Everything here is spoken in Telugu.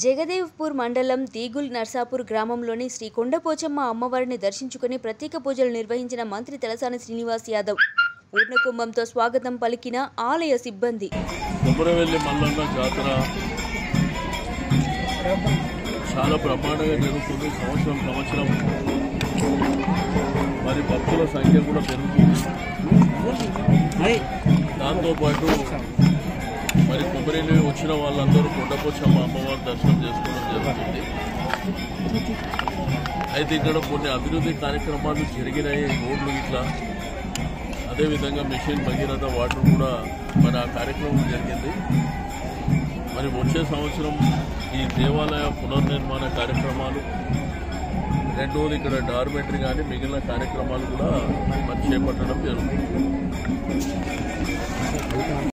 జగదేవ్పూర్ మండలం తీగుల్ నర్సాపూర్ గ్రామంలోని శ్రీ కొండపోచమ్మ అమ్మవారిని దర్శించుకుని ప్రత్యేక పూజలు నిర్వహించిన మంత్రి తలసాని శ్రీనివాస్ యాదవ్ పూర్ణకుంభంతో స్వాగతం పలికిన ఆలయ సిబ్బంది కొమరవెల్లి మల్లన్న జాతర చాలా బ్రహ్మాండంగా జరుగుతుంది సంవత్సరం సంవత్సరం మరి భక్తుల సంఖ్య కూడా పెరుగుతుంది దాంతోపాటు మరి కొమరెల్లి వచ్చిన వాళ్ళందరూ కొండపోచమ్మ అమ్మవారి దర్శనం చేసుకోవడం జరుగుతుంది అయితే ఇక్కడ కొన్ని అభివృద్ధి కార్యక్రమాలు జరిగినాయి రోడ్లు ఇట్లా అదేవిధంగా మిషన్ భగీరథ వాటర్ కూడా మరి ఆ కార్యక్రమం జరిగింది మరి వచ్చే సంవత్సరం ఈ దేవాలయ పునర్నిర్మాణ కార్యక్రమాలు రెండోది ఇక్కడ డార్మెంటరీ కానీ మిగిలిన కార్యక్రమాలు కూడా మరి చేపట్టడం జరుగుతుంది